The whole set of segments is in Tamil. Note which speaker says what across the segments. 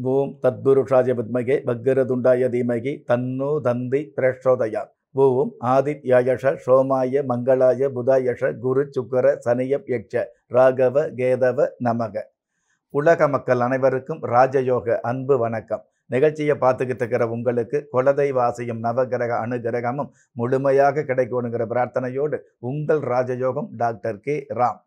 Speaker 1: ஓம் தத்புருஷாய வித்மகே வக்கரதுண்டாய தீமகி தன்னோ தந்தி பிரச்சோதயா ஓம் ஆதித்யாயஷ சோமாய மங்களாய புதாயஷ குரு சுக்கர சனியப் யட்ச ராகவ கேதவ நமக உலக மக்கள் அனைவருக்கும் ராஜயோக அன்பு வணக்கம் நிகழ்ச்சியை பார்த்துக்கிட்டு இருக்கிற உங்களுக்கு குலதெய்வாசியும் நவகிரக அனுகிரகமும் முழுமையாக கிடைக்கணுங்கிற பிரார்த்தனையோடு உங்கள் ராஜயோகம் டாக்டர் கே ராம்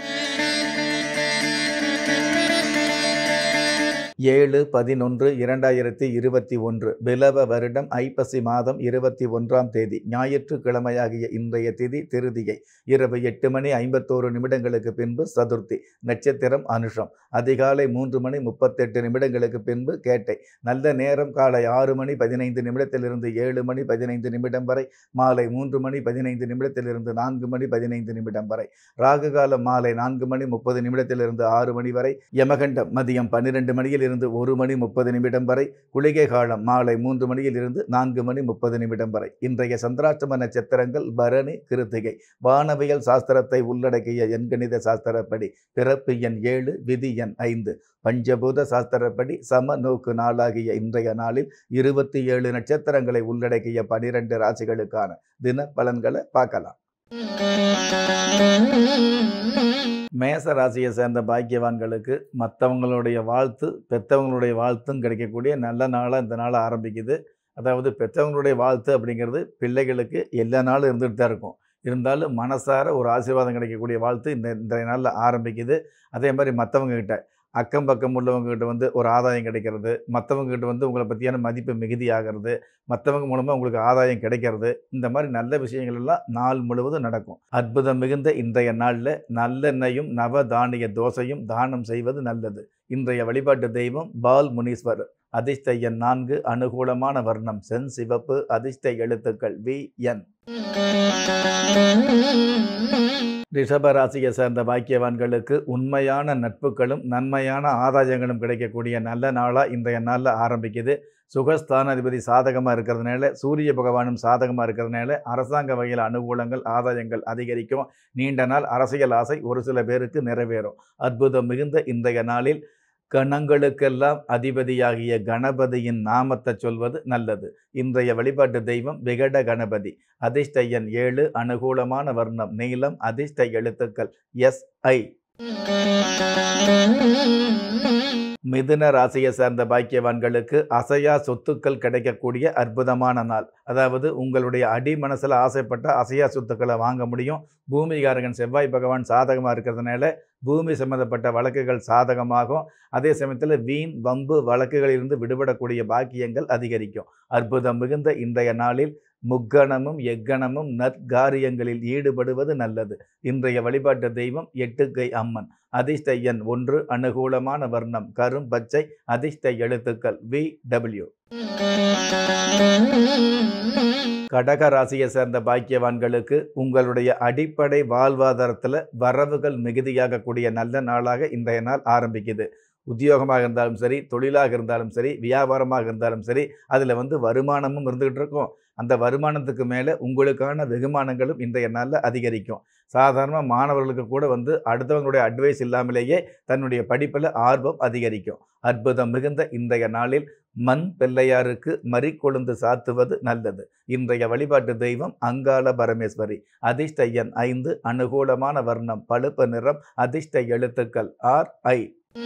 Speaker 1: ஏழு பதினொன்று இரண்டாயிரத்தி இருபத்தி ஒன்று பிலவ வருடம் ஐப்பசி மாதம் இருபத்தி ஒன்றாம் தேதி ஞாயிற்றுக்கிழமையாகிய இன்றைய திதி திருதியை இரவு எட்டு மணி ஐம்பத்தோரு நிமிடங்களுக்கு பின்பு சதுர்த்தி நட்சத்திரம் அனுஷம் அதிகாலை மூன்று மணி முப்பத்தெட்டு நிமிடங்களுக்கு பின்பு கேட்டை நல்ல நேரம் காலை ஆறு மணி பதினைந்து நிமிடத்திலிருந்து ஏழு மணி பதினைந்து நிமிடம் வரை மாலை மூன்று மணி பதினைந்து நிமிடத்திலிருந்து நான்கு மணி பதினைந்து நிமிடம் வரை ராகு காலம் மாலை நான்கு மணி முப்பது நிமிடத்திலிருந்து ஆறு மணி வரை யமகண்டம் மதியம் பன்னிரெண்டு மணியில் இருந்து ஒரு மணி முப்பது நிமிடம் வரை குளிகை காலம் மாலை மூன்று மணியில் இருந்து நான்கு மணி முப்பது நிமிடம் வரை இன்றைய சந்திராஷ்டம நட்சத்திரங்கள் பரணி கிருத்திகை வானவியல் சாஸ்திரத்தை உள்ளடக்கிய எண்கணித சாஸ்திரப்படி பிறப்பு எண் ஏழு விதி எண் ஐந்து பஞ்சபூத சாஸ்திரப்படி சம நோக்கு நாளாகிய இன்றைய நாளில் இருபத்தி ஏழு நட்சத்திரங்களை உள்ளடக்கிய பனிரெண்டு ராசிகளுக்கான தின பலன்களை பார்க்கலாம் மேச ராசியை சேர்ந்த பாக்கியவான்களுக்கு மற்றவங்களுடைய வாழ்த்து பெற்றவங்களுடைய வாழ்த்தும் கிடைக்கக்கூடிய நல்ல நாளாக இந்த நாள் ஆரம்பிக்குது அதாவது பெற்றவங்களுடைய வாழ்த்து அப்படிங்கிறது பிள்ளைகளுக்கு எல்லா நாளும் இருந்துகிட்டு தான் இருக்கும் இருந்தாலும் மனசார ஒரு ஆசீர்வாதம் கிடைக்கக்கூடிய வாழ்த்து இந்த இன்றைய நாளில் ஆரம்பிக்குது அதே மாதிரி மற்றவங்க கிட்ட அக்கம் பக்கம் உள்ளவங்க கிட்ட வந்து ஒரு ஆதாயம் கிடைக்கிறது மற்றவங்க கிட்ட வந்து உங்களை பற்றியான மதிப்பு மிகுதியாகிறது மற்றவங்க மூலமாக உங்களுக்கு ஆதாயம் கிடைக்கிறது இந்த மாதிரி நல்ல விஷயங்கள் எல்லாம் நாள் முழுவதும் நடக்கும் அற்புதம் மிகுந்த இன்றைய நாளில் நல்லெண்ணெயும் நவ தானிய தோசையும் தானம் செய்வது நல்லது இன்றைய வழிபாட்டு தெய்வம் பால் முனீஸ்வரர் அதிர்ஷ்ட எண் நான்கு அனுகூலமான வர்ணம் சென் சிவப்பு அதிர்ஷ்ட எழுத்துக்கள் வி என் ரிஷபராசியை சேர்ந்த பாக்கியவான்களுக்கு உண்மையான நட்புகளும் நன்மையான ஆதாயங்களும் கிடைக்கக்கூடிய நல்ல நாளாக இன்றைய நாளில் ஆரம்பிக்குது சுகஸ்தானாதிபதி சாதகமாக இருக்கிறதுனால சூரிய பகவானும் சாதகமாக இருக்கிறதுனால அரசாங்க வகையில் அனுகூலங்கள் ஆதாயங்கள் அதிகரிக்கும் நீண்ட நாள் அரசியல் ஆசை ஒரு சில பேருக்கு நிறைவேறும் அற்புதம் மிகுந்த இன்றைய நாளில் கணங்களுக்கெல்லாம் அதிபதியாகிய கணபதியின் நாமத்தை சொல்வது நல்லது இன்றைய வழிபாட்டு தெய்வம் விகட கணபதி அதிர்ஷ்ட எண் ஏழு அனுகூலமான வர்ணம் நீளம் அதிர்ஷ்ட எழுத்துக்கள் எஸ் ஐ மிதுன ராசியை சேர்ந்த பாக்கியவான்களுக்கு அசையா சொத்துக்கள் கிடைக்கக்கூடிய அற்புதமான நாள் அதாவது உங்களுடைய அடி மனசில் ஆசைப்பட்ட அசையா சொத்துக்களை வாங்க முடியும் பூமிகாரகன் செவ்வாய் பகவான் சாதகமாக இருக்கிறதுனால பூமி சம்பந்தப்பட்ட வழக்குகள் சாதகமாகும் அதே சமயத்தில் வீண் வம்பு வழக்குகளிலிருந்து விடுபடக்கூடிய பாக்கியங்கள் அதிகரிக்கும் அற்புதம் மிகுந்த இன்றைய நாளில் முக்கணமும் எக்கணமும் நற்காரியங்களில் ஈடுபடுவது நல்லது இன்றைய வழிபாட்டு தெய்வம் எட்டுக்கை அம்மன் அதிர்ஷ்ட எண் ஒன்று அனுகூலமான வர்ணம் கரும் பச்சை அதிர்ஷ்ட எழுத்துக்கள் வி டபிள்யூ கடக ராசியை சேர்ந்த பாக்கியவான்களுக்கு உங்களுடைய அடிப்படை வாழ்வாதாரத்தில் வரவுகள் மிகுதியாகக்கூடிய நல்ல நாளாக இன்றைய நாள் ஆரம்பிக்குது உத்தியோகமாக இருந்தாலும் சரி தொழிலாக இருந்தாலும் சரி வியாபாரமாக இருந்தாலும் சரி அதில் வந்து வருமானமும் இருந்துகிட்டு இருக்கும் அந்த வருமானத்துக்கு மேலே உங்களுக்கான வெகுமானங்களும் இன்றைய நாளில் அதிகரிக்கும் சாதாரண மாணவர்களுக்கு கூட வந்து அடுத்தவங்களுடைய அட்வைஸ் இல்லாமலேயே தன்னுடைய படிப்பில் ஆர்வம் அதிகரிக்கும் அற்புதம் மிகுந்த இன்றைய நாளில் மண் பிள்ளையாருக்கு மறிக்கொழுந்து சாத்துவது நல்லது இன்றைய வழிபாட்டு தெய்வம் அங்காள பரமேஸ்வரி அதிர்ஷ்ட எண் ஐந்து அனுகூலமான வர்ணம் பழுப்பு நிறம் அதிர்ஷ்ட எழுத்துக்கள் ஆர் ஐ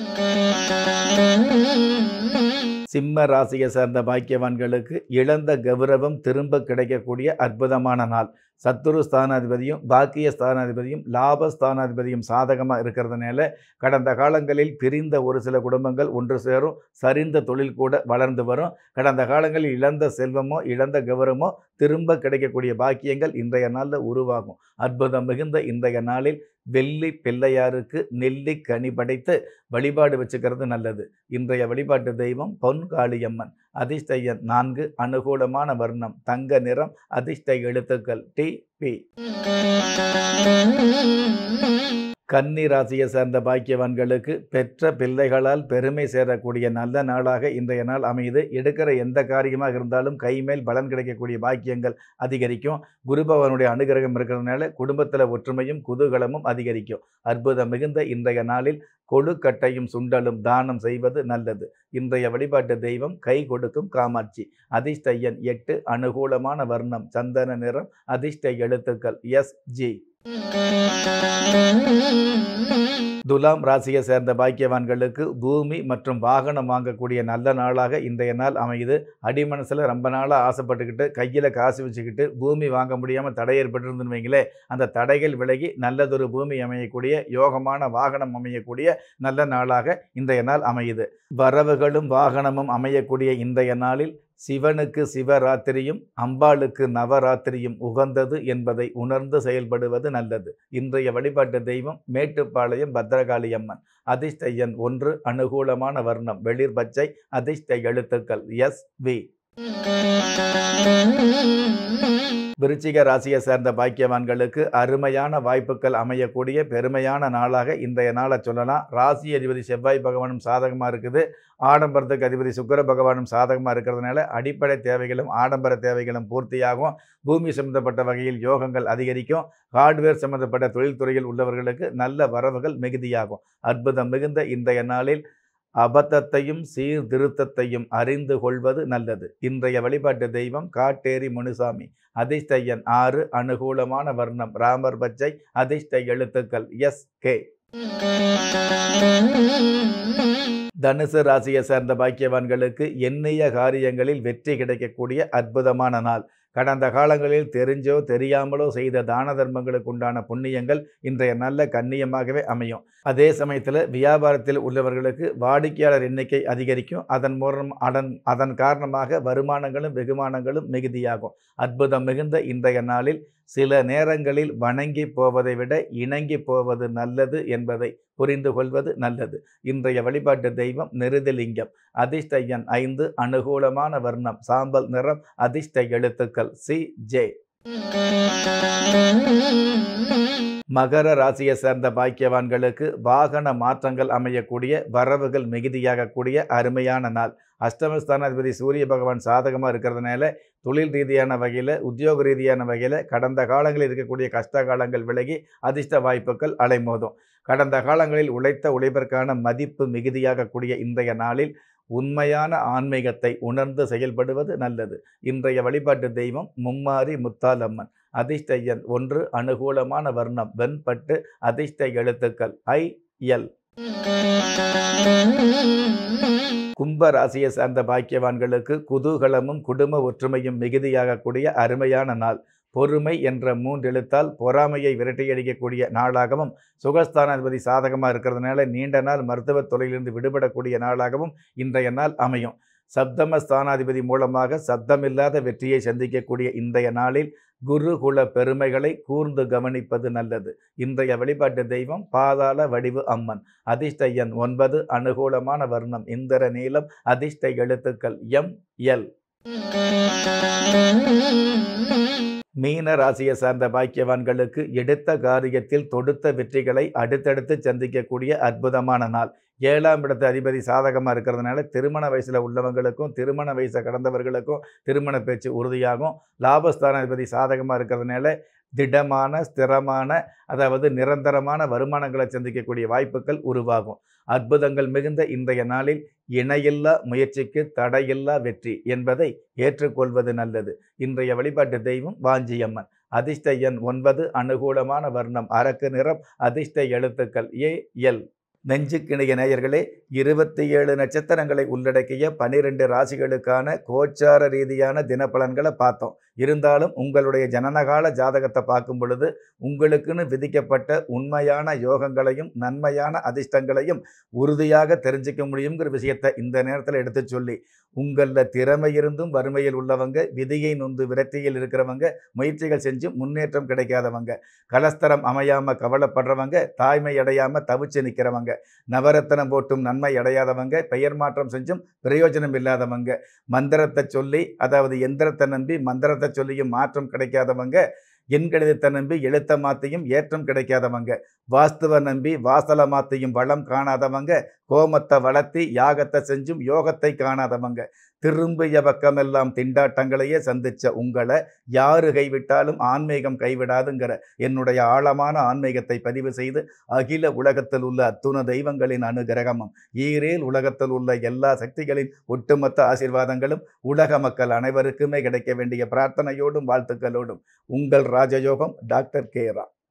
Speaker 1: சிம்ம ராசியை சேர்ந்த பாக்கியவான்களுக்கு இழந்த கௌரவம் திரும்ப கிடைக்கக்கூடிய அற்புதமான நாள் சத்துரு ஸ்தானாதிபதியும் பாக்கிய ஸ்தானாதிபதியும் லாப ஸ்தானாதிபதியும் சாதகமாக இருக்கிறதுனால கடந்த காலங்களில் பிரிந்த ஒரு சில குடும்பங்கள் ஒன்று சேரும் சரிந்த தொழில் கூட வளர்ந்து வரும் கடந்த காலங்களில் இழந்த செல்வமோ இழந்த கௌரவமோ திரும்ப கிடைக்கக்கூடிய பாக்கியங்கள் இன்றைய நாளில் உருவாகும் அற்புதம் மிகுந்த இன்றைய நாளில் வெள்ளி பிள்ளையாருக்கு நெல்லி கனி படைத்து வழிபாடு வச்சுக்கிறது நல்லது இன்றைய வழிபாட்டு தெய்வம் பொன் காளியம்மன் அதிர்ஷ்ட எண் நான்கு அனுகூலமான வர்ணம் தங்க நிறம் அதிர்ஷ்ட எழுத்துக்கள் டி பி கன்னி ராசியை சேர்ந்த பாக்கியவான்களுக்கு பெற்ற பிள்ளைகளால் பெருமை சேரக்கூடிய நல்ல நாளாக இன்றைய நாள் அமையுது எடுக்கிற எந்த காரியமாக இருந்தாலும் கைமேல் பலன் கிடைக்கக்கூடிய பாக்கியங்கள் அதிகரிக்கும் குருபவனுடைய அனுகிரகம் இருக்கிறதுனால குடும்பத்தில் ஒற்றுமையும் குதூகலமும் அதிகரிக்கும் அற்புதம் மிகுந்த இன்றைய நாளில் கொழுக்கட்டையும் சுண்டலும் தானம் செய்வது நல்லது இன்றைய வழிபாட்டு தெய்வம் கை கொடுக்கும் காமாட்சி அதிர்ஷ்ட எண் எட்டு அனுகூலமான வர்ணம் சந்தன நிறம் அதிர்ஷ்ட எழுத்துக்கள் எஸ் ஜி துலாம் ராசியை சேர்ந்த பாக்கியவான்களுக்கு பூமி மற்றும் வாகனம் வாங்கக்கூடிய நல்ல நாளாக இன்றைய நாள் அமையுது அடிமனசில் ரொம்ப நாளாக ஆசைப்பட்டுக்கிட்டு கையில் காசு வச்சுக்கிட்டு பூமி வாங்க முடியாமல் தடை ஏற்பட்டிருந்துன்னு வைங்களே அந்த தடைகள் விலகி நல்லதொரு பூமி அமையக்கூடிய யோகமான வாகனம் அமையக்கூடிய நல்ல நாளாக இன்றைய நாள் அமையுது வரவுகளும் வாகனமும் அமையக்கூடிய இன்றைய நாளில் சிவனுக்கு சிவராத்திரியும் அம்பாளுக்கு நவராத்திரியும் உகந்தது என்பதை உணர்ந்து செயல்படுவது நல்லது இன்றைய வழிபாட்டு தெய்வம் மேட்டுப்பாளையம் பத்ரகாளி அம்மன் அதிர்ஷ்ட எண் ஒன்று அனுகூலமான வர்ணம் வெளிர் பச்சை அதிர்ஷ்ட எழுத்துக்கள் எஸ் வி விருச்சிக ராசியை சேர்ந்த பாக்கியவான்களுக்கு அருமையான வாய்ப்புகள் அமையக்கூடிய பெருமையான நாளாக இன்றைய நாளை சொல்லலாம் ராசி அதிபதி செவ்வாய் பகவானும் சாதகமாக இருக்குது ஆடம்பரத்துக்கு அதிபதி சுக்கர பகவானும் சாதகமாக இருக்கிறதுனால அடிப்படை தேவைகளும் ஆடம்பர தேவைகளும் பூர்த்தியாகும் பூமி சம்பந்தப்பட்ட வகையில் யோகங்கள் அதிகரிக்கும் ஹார்ட்வேர் சம்பந்தப்பட்ட தொழில்துறையில் உள்ளவர்களுக்கு நல்ல வரவுகள் மிகுதியாகும் அற்புதம் மிகுந்த இன்றைய நாளில் அபத்தத்தையும் சீர்திருத்தத்தையும் அறிந்து கொள்வது நல்லது இன்றைய வழிபாட்டு தெய்வம் காட்டேரி முனுசாமி அதிர்ஷ்ட எண் ஆறு அனுகூலமான வர்ணம் ராமர் பச்சை அதிர்ஷ்ட எழுத்துக்கள் எஸ் கே தனுசு ராசியை சேர்ந்த பாக்கியவான்களுக்கு எண்ணிய காரியங்களில் வெற்றி கிடைக்கக்கூடிய அற்புதமான நாள் கடந்த காலங்களில் தெரிஞ்சோ தெரியாமலோ செய்த தான தர்மங்களுக்கு உண்டான புண்ணியங்கள் இன்றைய நல்ல கண்ணியமாகவே அமையும் அதே சமயத்தில் வியாபாரத்தில் உள்ளவர்களுக்கு வாடிக்கையாளர் எண்ணிக்கை அதிகரிக்கும் அதன் மூலம் அதன் அதன் காரணமாக வருமானங்களும் வெகுமானங்களும் மிகுதியாகும் அற்புதம் மிகுந்த இன்றைய நாளில் சில நேரங்களில் வணங்கி போவதை விட இணங்கி போவது நல்லது என்பதை புரிந்து கொள்வது நல்லது இன்றைய வழிபாட்டு தெய்வம் நிருதிலிங்கம் அதிர்ஷ்ட எண் ஐந்து அனுகூலமான வர்ணம் சாம்பல் நிறம் அதிர்ஷ்ட எழுத்துக்கள் சி ஜே மகர ராசியை சேர்ந்த பாக்கியவான்களுக்கு வாகன மாற்றங்கள் அமையக்கூடிய வரவுகள் மிகுதியாகக்கூடிய அருமையான நாள் அஷ்டமஸ்தானாதிபதி சூரிய பகவான் சாதகமாக இருக்கிறதுனால தொழில் ரீதியான வகையில் உத்தியோக ரீதியான வகையில் கடந்த காலங்களில் இருக்கக்கூடிய கஷ்ட காலங்கள் விலகி அதிர்ஷ்ட வாய்ப்புகள் அலைமோதும் கடந்த காலங்களில் உழைத்த உழைப்பிற்கான மதிப்பு மிகுதியாகக்கூடிய இன்றைய நாளில் உண்மையான ஆன்மீகத்தை உணர்ந்து செயல்படுவது நல்லது இன்றைய வழிபாட்டு தெய்வம் மும்மாரி முத்தாலம்மன் அதிர்ஷ்ட எண் ஒன்று அனுகூலமான வர்ணம் வெண்பட்டு அதிர்ஷ்ட எழுத்துக்கள் ஐ எல் கும்ப ராசியை சார்ந்த பாக்கியவான்களுக்கு குதூகலமும் குடும்ப ஒற்றுமையும் மிகுதியாகக்கூடிய அருமையான நாள் பொறுமை என்ற மூன்றெழுத்தால் பொறாமையை விரட்டியடிக்கக்கூடிய நாளாகவும் சுகஸ்தானாதிபதி சாதகமாக இருக்கிறதுனால நீண்ட நாள் மருத்துவத் தொழிலிருந்து விடுபடக்கூடிய நாளாகவும் இன்றைய நாள் அமையும் சப்தம ஸ்தானாதிபதி மூலமாக சப்தமில்லாத வெற்றியை சந்திக்கக்கூடிய இன்றைய நாளில் குருகுல பெருமைகளை கூர்ந்து கவனிப்பது நல்லது இன்றைய வழிபாட்டு தெய்வம் பாதாள வடிவு அம்மன் அதிர்ஷ்ட எண் ஒன்பது அனுகூலமான வர்ணம் இந்திர நீளம் அதிர்ஷ்ட எழுத்துக்கள் எம் எல் மீன ராசியை சார்ந்த பாக்கியவான்களுக்கு எடுத்த காரியத்தில் தொடுத்த வெற்றிகளை அடுத்தடுத்து சந்திக்கக்கூடிய அற்புதமான நாள் ஏழாம் இடத்து அதிபதி சாதகமாக இருக்கிறதுனால திருமண வயசில் உள்ளவங்களுக்கும் திருமண வயசை கடந்தவர்களுக்கும் திருமண பேச்சு உறுதியாகும் லாபஸ்தான அதிபதி சாதகமாக இருக்கிறதுனால திடமான ஸ்திரமான அதாவது நிரந்தரமான வருமானங்களை சந்திக்கக்கூடிய வாய்ப்புகள் உருவாகும் அற்புதங்கள் மிகுந்த இன்றைய நாளில் இணையில்லா முயற்சிக்கு தடையில்லா வெற்றி என்பதை ஏற்றுக்கொள்வது நல்லது இன்றைய வழிபாட்டு தெய்வம் வாஞ்சியம்மன் அதிர்ஷ்ட எண் ஒன்பது அனுகூலமான வர்ணம் அரக்கு நிறம் அதிர்ஷ்ட எழுத்துக்கள் ஏ எல் நெஞ்சுக்கிணைய நேயர்களே இருபத்தி ஏழு நட்சத்திரங்களை உள்ளடக்கிய பனிரெண்டு ராசிகளுக்கான கோச்சார ரீதியான தினப்பலன்களை பார்த்தோம் இருந்தாலும் உங்களுடைய ஜனனகால ஜாதகத்தை பார்க்கும் பொழுது உங்களுக்குன்னு விதிக்கப்பட்ட உண்மையான யோகங்களையும் நன்மையான அதிர்ஷ்டங்களையும் உறுதியாக தெரிஞ்சிக்க முடியுங்கிற விஷயத்தை இந்த நேரத்தில் எடுத்து சொல்லி உங்களில் திறமை இருந்தும் வறுமையில் உள்ளவங்க விதியை நொந்து விரக்தியில் இருக்கிறவங்க முயற்சிகள் செஞ்சும் முன்னேற்றம் கிடைக்காதவங்க கலஸ்தரம் அமையாமல் கவலைப்படுறவங்க தாய்மை அடையாமல் தவிச்சு நிற்கிறவங்க நவரத்தனம் போட்டும் நன்மை அடையாதவங்க பெயர் மாற்றம் செஞ்சும் பிரயோஜனம் இல்லாதவங்க மந்திரத்தை சொல்லி அதாவது எந்திரத்தை நம்பி மந்திரத்தை சொல்லியும் மாற்றம் கிடைக்காதவங்க எண்கணிதத்தை நம்பி எழுத்த மாத்தியும் ஏற்றம் கிடைக்காதவங்க வாஸ்துவ நம்பி வாசல மாத்தியும் வளம் காணாதவங்க கோமத்தை வளர்த்தி யாகத்தை செஞ்சும் யோகத்தை காணாதவங்க திரும்பிய பக்கமெல்லாம் திண்டாட்டங்களையே சந்திச்ச உங்களை யாரு கைவிட்டாலும் ஆன்மீகம் கைவிடாதுங்கிற என்னுடைய ஆழமான ஆன்மீகத்தை பதிவு செய்து அகில உலகத்தில் உள்ள அத்துண தெய்வங்களின் அனுகிரகமும் ஈரேல் உலகத்தில் உள்ள எல்லா சக்திகளின் ஒட்டுமொத்த ஆசீர்வாதங்களும் உலக மக்கள் அனைவருக்குமே கிடைக்க வேண்டிய பிரார்த்தனையோடும் வாழ்த்துக்களோடும் உங்கள் ராஜயோகம் டாக்டர் கேரா